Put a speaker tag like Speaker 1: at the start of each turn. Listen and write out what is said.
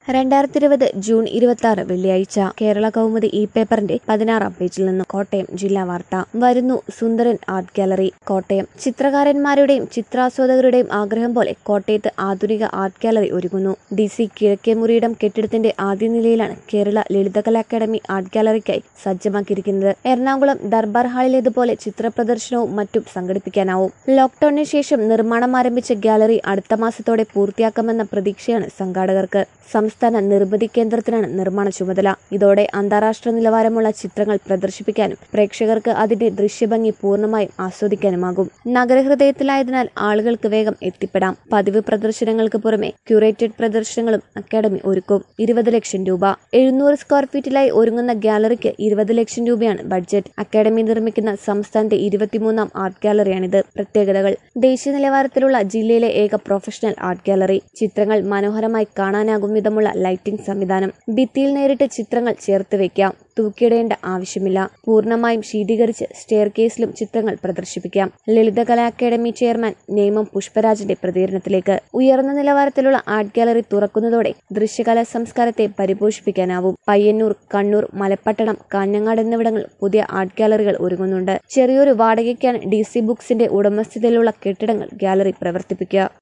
Speaker 1: രണ്ടായിരത്തി ഇരുപത് ജൂൺ ഇരുപത്തി ആറ് വെള്ളിയാഴ്ച കേരള കൗമുദി ഇ പേപ്പറിന്റെ പതിനാറാം പേജിൽ നിന്ന് കോട്ടയം ജില്ലാ വാർത്ത വരുന്നു സുന്ദരൻ ആർട്ട് ഗാലറി കോട്ടയം ചിത്രകാരന്മാരുടെയും ചിത്രാസ്വാദകരുടെയും ആഗ്രഹം പോലെ കോട്ടയത്ത് ആധുനിക ആർട്ട് ഗാലറി ഒരുങ്ങുന്നു ഡി സി കിഴക്കേ മുറിയിടം കെട്ടിടത്തിന്റെ ആദ്യ നിലയിലാണ് കേരള ലളിതകലാ അക്കാദമി ആർട്ട് ഗാലറിക്കായി സജ്ജമാക്കിയിരിക്കുന്നത് എറണാകുളം ദർബാർ ഹാളിലേതുപോലെ ചിത്ര പ്രദർശനവും മറ്റും സംഘടിപ്പിക്കാനാവും ലോക്ഡൌണിന് ശേഷം നിർമ്മാണം ആരംഭിച്ച ഗാലറി അടുത്ത മാസത്തോടെ പൂർത്തിയാക്കാമെന്ന പ്രതീക്ഷയാണ് സംഘാടകർക്ക് സംസ്ഥാന നിർമ്മിതി കേന്ദ്രത്തിനാണ് നിർമ്മാണ ചുമതല ഇതോടെ അന്താരാഷ്ട്ര നിലവാരമുള്ള ചിത്രങ്ങൾ പ്രദർശിപ്പിക്കാനും പ്രേക്ഷകർക്ക് അതിന്റെ ദൃശ്യഭംഗി പൂർണ്ണമായും ആസ്വദിക്കാനുമാകും നഗരഹൃദയത്തിലായതിനാൽ ആളുകൾക്ക് വേഗം എത്തിപ്പെടാം പതിവ് പ്രദർശനങ്ങൾക്ക് പുറമെ ക്യൂറേറ്റഡ് പ്രദർശനങ്ങളും അക്കാദമി ഒരുക്കും ഇരുപത് ലക്ഷം രൂപ എഴുന്നൂറ് സ്ക്വയർ ഫീറ്റിലായി ഒരുങ്ങുന്ന ഗാലറിക്ക് ഇരുപത് ലക്ഷം രൂപയാണ് ബഡ്ജറ്റ് അക്കാദമി നിർമ്മിക്കുന്ന സംസ്ഥാനത്തെ ഇരുപത്തിമൂന്നാം ആർട്ട് ഗാലറിയാണിത് പ്രത്യേകതകൾ ദേശീയ നിലവാരത്തിലുള്ള ജില്ലയിലെ ഏക പ്രൊഫഷണൽ ആർട്ട് ഗാലറി ചിത്രങ്ങൾ മനോഹരമായി കാണാനാകും വിധമുള്ള ലൈറ്റിംഗ് സംവിധാനം ഭിത്തിയിൽ നേരിട്ട് ചിത്രങ്ങൾ ചേർത്ത് വെക്കാം തൂക്കിയിടേണ്ട ആവശ്യമില്ല പൂർണ്ണമായും ശീതീകരിച്ച് സ്റ്റെയർ കേസിലും ചിത്രങ്ങൾ പ്രദർശിപ്പിക്കാം ലളിതകലാ അക്കാദമി ചെയർമാൻ നേമം പുഷ്പരാജിന്റെ പ്രതികരണത്തിലേക്ക് ഉയർന്ന നിലവാരത്തിലുള്ള ആർട്ട് ഗാലറി തുറക്കുന്നതോടെ ദൃശ്യകലാ സംസ്കാരത്തെ പരിപോഷിപ്പിക്കാനാവും പയ്യന്നൂർ കണ്ണൂർ മലപ്പട്ടണം കാഞ്ഞങ്ങാട് എന്നിവിടങ്ങൾ പുതിയ ആർട്ട് ഗാലറികൾ ഒരുങ്ങുന്നുണ്ട് ചെറിയൊരു വാടകയ്ക്കാണ് ഡി സി ബുക്സിന്റെ ഉടമസ്ഥതയിലുള്ള കെട്ടിടങ്ങൾ ഗാലറി പ്രവർത്തിപ്പിക്കുക